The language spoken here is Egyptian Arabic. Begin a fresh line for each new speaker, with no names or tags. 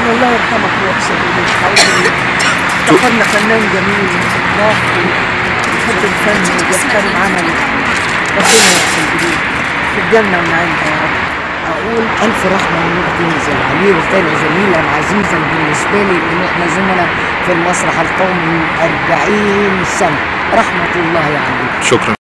الله يرحمك يا سيدي حاول افتكرنا فنان جميل راقي يحب الفن ويحترم عمله ربنا يحسن إليه في الجنة ونعيمها يا رب
اقول الف رحمه ونور تنزل عليه وكان زميلا عزيزا بالنسبه لي لان احنا زملاء في المسرح القومي من 40 سنه رحمه الله عليه
شكرا